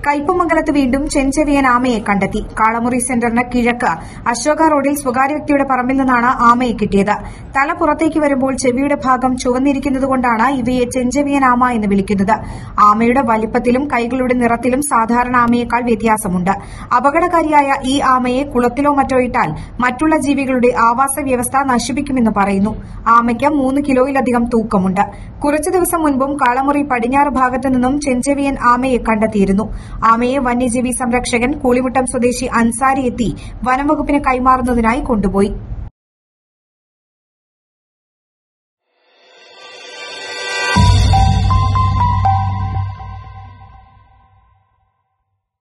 കയ്പമംഗലത്ത് വീണ്ടും ചെഞ്ചെവിയൻ ആമയെ കണ്ടെത്തി കാളമുറി സെന്ററിന് കിഴക്ക് അശോക റോഡിൽ സ്വകാര്യ വ്യക്തിയുടെ പറമ്പിൽ നിന്നാണ് ആമയെ കിട്ടിയത് തല പുറത്തേക്ക് വരുമ്പോൾ ചെവിയുടെ ഭാഗം ചുവന്നിരിക്കുന്നതുകൊണ്ടാണ് ഇവയെ ചെഞ്ചെവിയൻ ആമ എന്ന് വിളിക്കുന്നത് ആമയുടെ വലിപ്പത്തിലും കൈകളുടെ നിറത്തിലും സാധാരണ ആമയേക്കാൾ വ്യത്യാസമുണ്ട് അപകടകാരിയായ ഈ ആമയെ കുളത്തിലോ മറ്റോ ഇട്ടാൽ മറ്റുള്ള ജീവികളുടെ ആവാസ വ്യവസ്ഥ നശിപ്പിക്കുമെന്ന് പറയുന്നു ആമയ്ക്ക് മൂന്ന് കിലോയിലധികം തൂക്കമുണ്ട് കുറച്ചു ദിവസം മുൻപും കാളമുറി പടിഞ്ഞാറ് ഭാഗത്തു നിന്നും ചെഞ്ചെവിയൻ ആമയെ കണ്ടെത്തിയിരുന്നു ആമയെ വന്യജീവി സംരക്ഷകൻ കൂളിമുട്ടം സ്വദേശി അൻസാരി എത്തി വനംവകുപ്പിന് കൈമാറുന്നതിനായി കൊണ്ടുപോയി